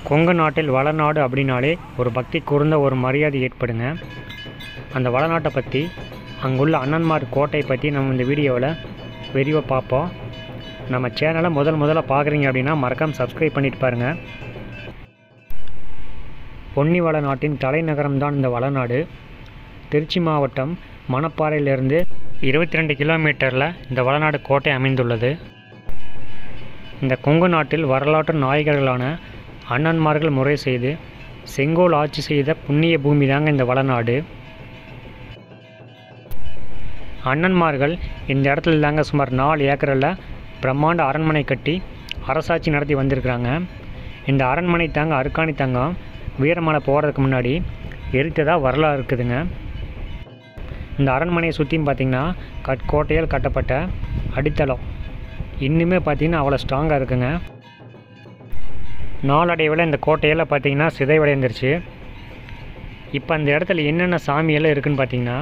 கொங்கு நாட்டில் வளநாடு அப்படின்னாலே ஒரு பக்தி கூர்ந்த ஒரு மரியாதை ஏற்படுங்க அந்த வளநாட்டை பற்றி அங்குள்ள அண்ணன்மார் கோட்டை பற்றி நம்ம இந்த வீடியோவில் விரிவாக பார்ப்போம் நம்ம சேனலை முதல் முதல்ல பார்க்குறீங்க அப்படின்னா மறக்காம சப்ஸ்கிரைப் பண்ணிட்டு பாருங்கள் பொன்னி வளநாட்டின் தலைநகரம் தான் இந்த வளநாடு திருச்சி மாவட்டம் மணப்பாறையிலிருந்து இருபத்தி ரெண்டு கிலோமீட்டரில் இந்த வளநாடு கோட்டை அமைந்துள்ளது இந்த கொங்கு நாட்டில் வரலாற்று நாயகர்களான அண்ணன்மார்கள் முறை செய்து செங்கோல் ஆட்சி செய்த புண்ணிய பூமி தாங்க இந்த வளநாடு அண்ணன்மார்கள் இந்த இடத்துல தாங்க சுமார் நாலு ஏக்கரில் பிரம்மாண்ட அரண்மனை கட்டி அரசாட்சி நடத்தி வந்திருக்கிறாங்க இந்த அரண்மனை தாங்க அருக்காணி தங்கம் வீரமலை போகிறதுக்கு முன்னாடி எரித்ததாக வரலாறு இருக்குதுங்க இந்த அரண்மனையை சுற்றியும் பார்த்திங்கன்னா கட் கோட்டையால் கட்டப்பட்ட அடித்தளம் இன்னுமே பார்த்திங்கன்னா அவ்வளோ ஸ்ட்ராங்காக இருக்குங்க நாளடைவில் இந்த கோட்டையெல்லாம் பார்த்திங்கன்னா சிதைவடைந்துருச்சு இப்போ அந்த இடத்துல என்னென்ன சாமியெல்லாம் இருக்குதுன்னு பார்த்தீங்கன்னா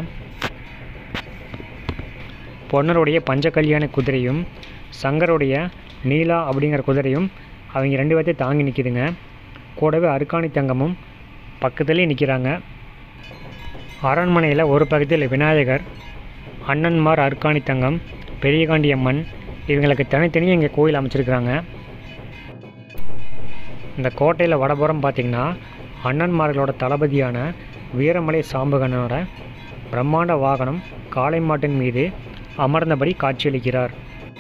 பொன்னருடைய பஞ்சகல்யாண குதிரையும் சங்கருடைய நீலா அப்படிங்கிற குதிரையும் அவங்க ரெண்டு பேர்த்தையும் தாங்கி நிற்கிதுங்க கூடவே அருக்காணி தங்கமும் பக்கத்துலேயே நிற்கிறாங்க அரண்மனையில் ஒரு பகுதியில் விநாயகர் அண்ணன்மார் அருக்காணி தங்கம் பெரியகாண்டி அம்மன் இவங்களுக்கு தனித்தனியாக இங்கே கோயில் அமைச்சிருக்கிறாங்க இந்த கோட்டையில் வடபுறம் பார்த்திங்கன்னா அண்ணன்மார்களோட தளபதியான வீரமலை சாம்பகனோட பிரம்மாண்ட வாகனம் காளை மாட்டின் மீது அமர்ந்தபடி காட்சியளிக்கிறார்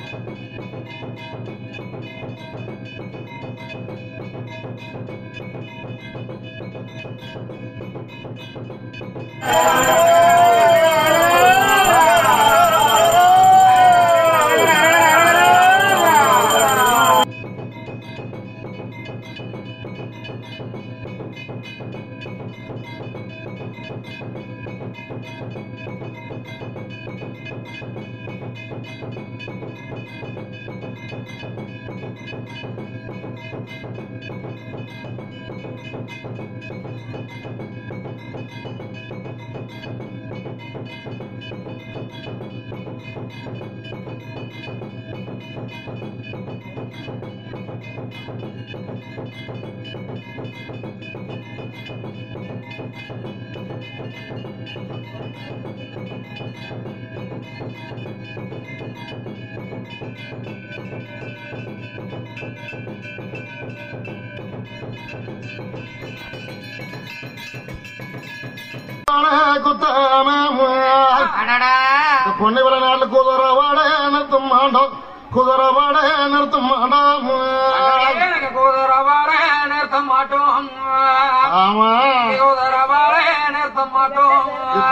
பொண்ணு வில நாள் குதிரை வாட நிறுத்தும் மாண்டோம் குதிரை வாட நிறுத்தும் மாண்டோம் எனக்கு குதிரவார நிறுத்த மாட்டோம் ஆமா குதிரவார நிறுத்த மாட்டோம்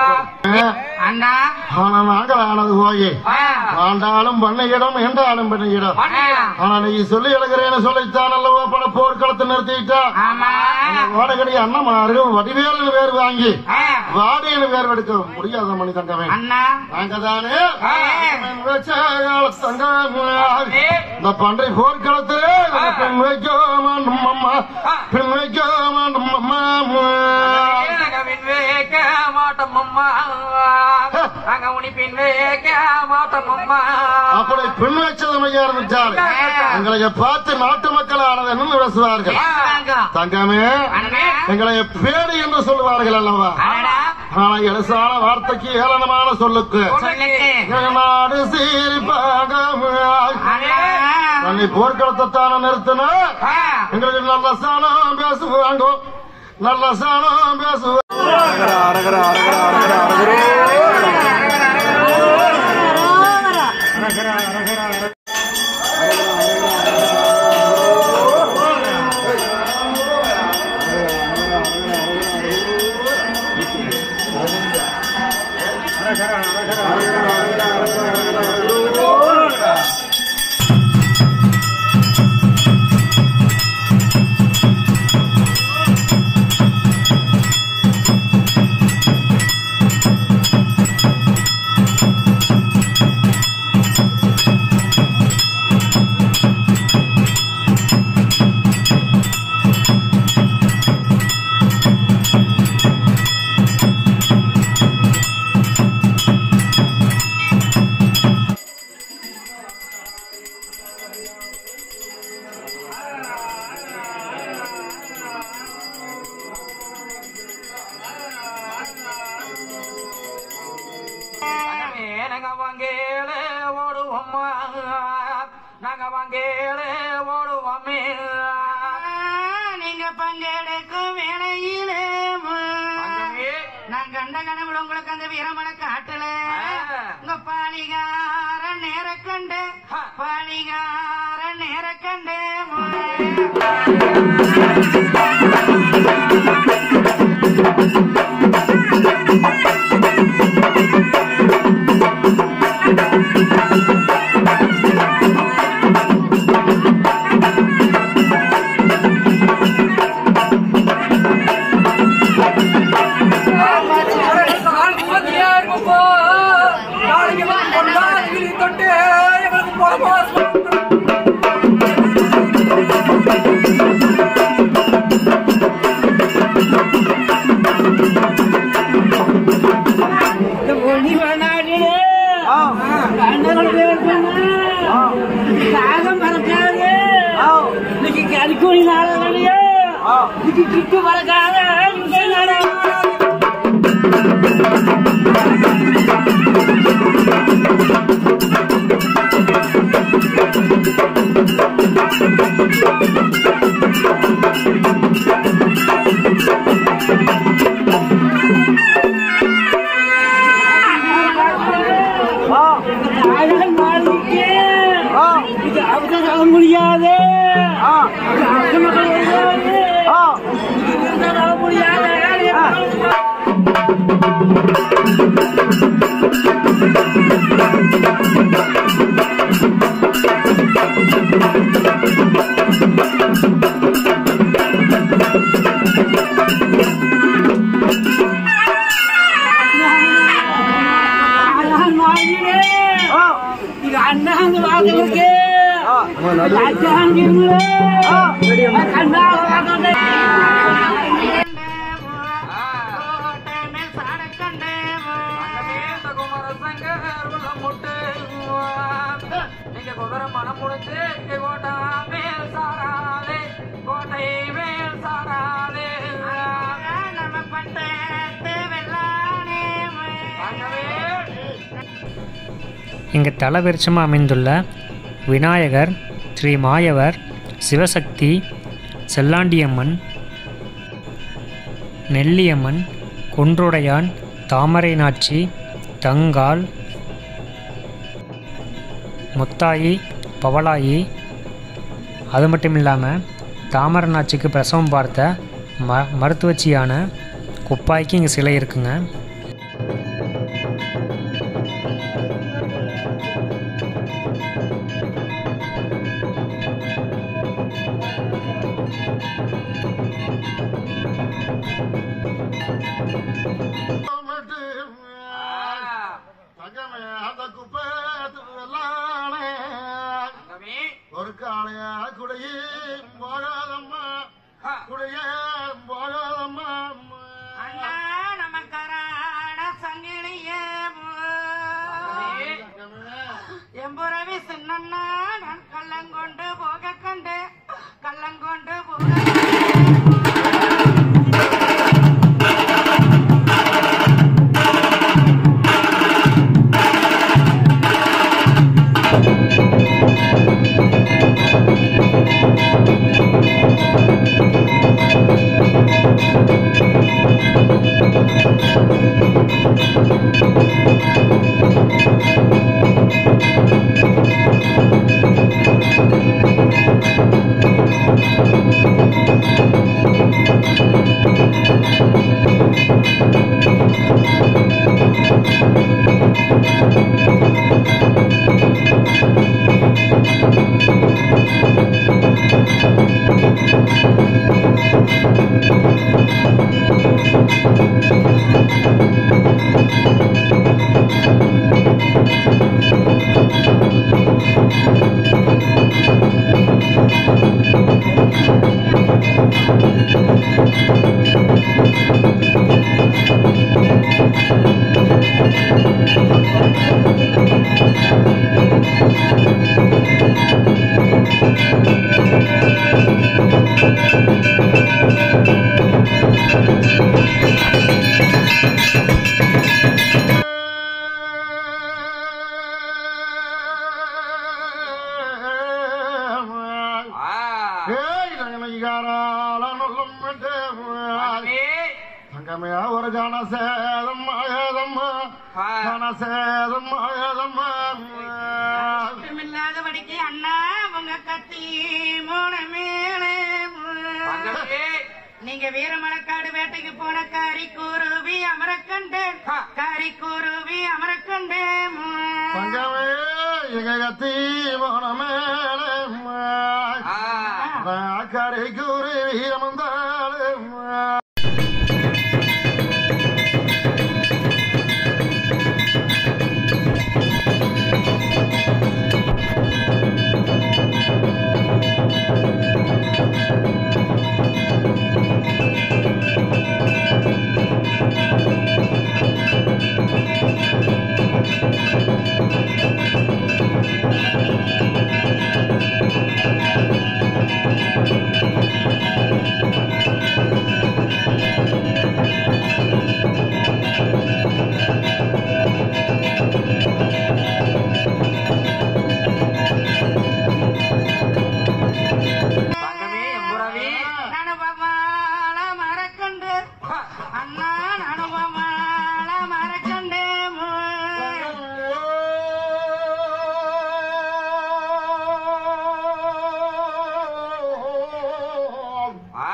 அண்ணா ஆனா நாங்கள் ஆனது போய் ஆ, ஆண்டாலும் பண்ணையிடம் என்றாலும் பண்ணையிடம் அண்ணா. ஆனா நீ சொல்லி எழுகிறேன்னு சொல்லித்தான் அல்லவா பல போர்க்களத்தை நிறுத்திட்டா ஆமா வாடகடி அண்ணமாரு வடிவேலு பேர் வாங்கி ஆ, வாடின்னு பேர் எடுக்க முடியாத மணி தங்கமே அண்ணா நாங்க தானே ஆ. வச்ச தங்கம் இந்த பண்டை போர்க்களத்திலே பெண் வைக்க மாண்டும் அம்மா பெண் வைக்க மாண்டும் அம்மா எனக்கு பின் வைக்க மாட்டோம் அம்மா நாங்க உனி பின் வைக்க மாட்டோம் அம்மா அப்படி பெண் வச்சதமையா இருந்துச்சாரு எங்களை பார்த்து நாட்டு மக்கள் ஆனது என்ன பேசுவார்கள் தங்கமே அண்ணே எங்களை பேடு என்று சொல்லுவார்கள் அல்லவா அண்ணா ஆனா எலசான வார்த்தைக்கு ஏளனமான சொல்லுக்கு சொல்லுக்கு நாடு சீரிப்பாக அண்ணா தன்னை போர்க்களத்தை தானே நிறுத்தின ஆ, எங்களுக்கு நல்ல சாணம் பேசுவாங்க நல்ல சாணம் பேசுவாங்க அம்மா நாங்க வங்கேலே ஓடுவோமே நீங்க பங்கெடுக்கும் வேலையிலே தங்கமே, நான் கண்ட கனவுல உங்களுக்கு அந்த வீரமலை காட்டல ஆ. உங்க பாலிகார நேர கண்டு ஆ. பாலிகார நேர கண்டு கறிக்கூலி நாளையா இன்னைக்கு கிட்டு வரக்காக இங்கே நாடகம் தாயார் மாளிகைக்கு இது அவசரம் முடியாது இது அவசர மக்கள் வருவாங்க. இது அவசரம் முடியாது தாயார் மாளிகைக்கு இது அண்ணாங்க வாசலுக்கு ராஜாங்க கண்ணாக வாசலுக்கு சாட கண்டு தங்கமே, இந்த குமரசங்கர் உள்ள முட்டு. நீங்க குதிரை மனம் முடிச்சு இங்க கோட்டை மேல் சாராதே கோட்டை மேல் சாராதே நம்ம பட்ட வெள்ளானே தங்கமே இங்கு தலவிருட்சமாக அமைந்துள்ள விநாயகர் ஸ்ரீ மாயவர் சிவசக்தி செல்லாண்டியம்மன் நெல்லியம்மன் குன்றுடையான் தாமரை நாச்சி தங்கால் முத்தாயி பவளாயி அது மட்டும் இல்லாமல் தாமரை நாச்சிக்கு பிரசவம் பார்த்த ம மருத்துவச்சியான குப்பாய்க்கு இங்கே சிலை இருக்குங்க தங்கமே அந்த குப்பை வெள்ளானே தங்கமே ஒரு காளைய குடையே போகாதம்மா குடையே போகாதம்மா அண்ணா நமக்கராட சங்கிலியே எம்புறவி சின்னண்ணா நான் கள்ளங்கொண்டு போக கண்டு கள்ளங்கொண்டு போக மாயாளனும் தங்கமே தங்கமே ஒரு கனசேதம் மாயதம்மா கனசேதம் மாயதம்மா இல்லாதபடிக்கு அண்ணா உங்க கத்தி மூணு மேலே தங்கமே நீங்க வீரமலக்காடு வேட்டைக்கு போன காரி குருவி அமரக்கண்டு காரி குருவி அமரக்கண்டு தங்கமே எங்க கத்தி போன மேலே ஆ கரை கூறி வீரமந்தாலும் தங்கமே எம்புறவி நனுபமால மரக்கண்டு அண்ணா நனுபமால மரக்கண்டு ஆ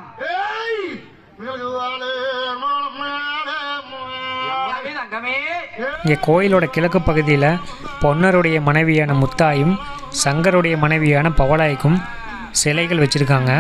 எம்புறவி தங்கமே இங்கே கோயிலோட கிழக்கு பகுதியில் பொன்னருடைய மனைவியான முத்தாயும் சங்கருடைய மனைவியான பவளாய்க்கும் சிலைகள் வச்சுருக்காங்க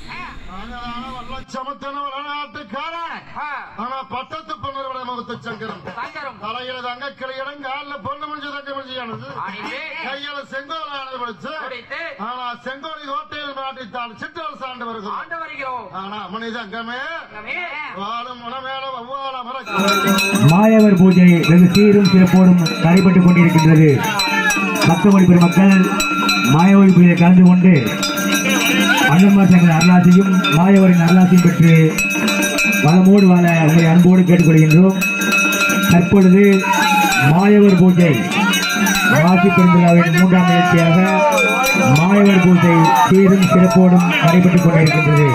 ஆ ஆனா பட்டத்து பொண்ணு முகத்து சங்கரம் தங்கரும் தலையில தங்க கிளையிடம் காலில் பொண்ணு முடிஞ்சு தங்க முடிஞ்சானது அணிந்து கையில செங்கோலானது படிச்சு குடித்து ஆனா செங்கோலி கோட்டையில் மாட்டித்தான் சிற்றல் சாண்டு வருகிறோம் ஆண்டு வருகிறோம் ஆனா மனிதங்கமே தங்கமே வாழும் உணவேல ஒவ்வாறு மறக்க மாயவர் பூஜை வெகு சீரும் சிறப்போடும் நடைபெற்றுக் கொண்டிருக்கின்றது பக்தமணி பெருமக்கள் மாயவர் பூஜையில் கலந்து கொண்டு அண்ணன்மார் சங்க அருளாசியும் மாயவரின் அருளாசியும் பெற்று வளமோடு வாழ உங்களை அன்போடு கேட்டுக்கொள்கின்றோம் தற்பொழுது மாயவர் பூஜை ராசி பெருந்திராவின் மூன்றாம் நிகழ்ச்சியாக மாயவர் பூஜை சீரும் சிறப்போடும் நடைபெற்றுக் கொண்டிருக்கின்றது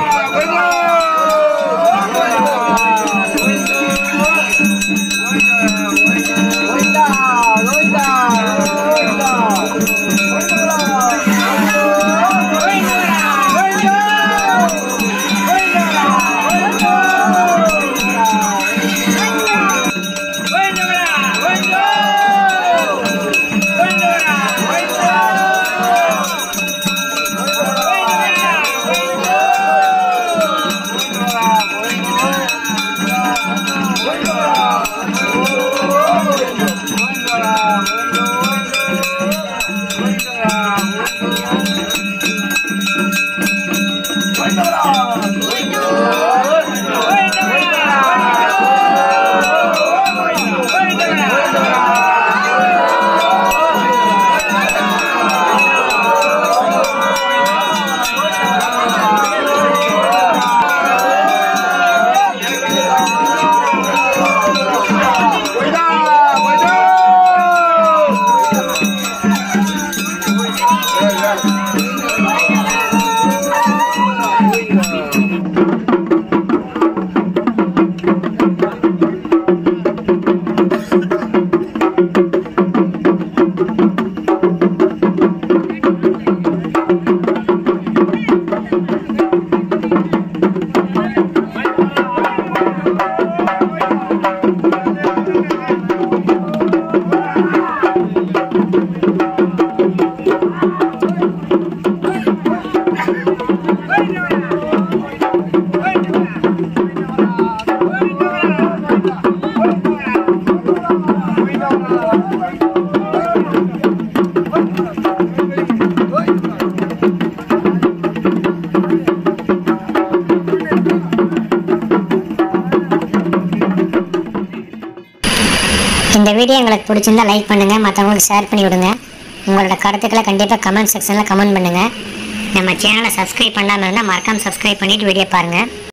இந்த வீடியோ உங்களுக்கு பிடிச்சிருந்தா லைக் பண்ணுங்க மற்றவங்களுக்கு ஷேர் பண்ணி விடுங்க உங்களோட கருத்துக்களை கண்டிப்பாக கமெண்ட் செக்ஷனில் கமெண்ட் பண்ணுங்க நம்ம சேனலை சப்ஸ்கிரைப் பண்ணாமல் இருந்தால் மறக்காம சப்ஸ்கிரைப் பண்ணிட்டு வீடியோ பாருங்கள்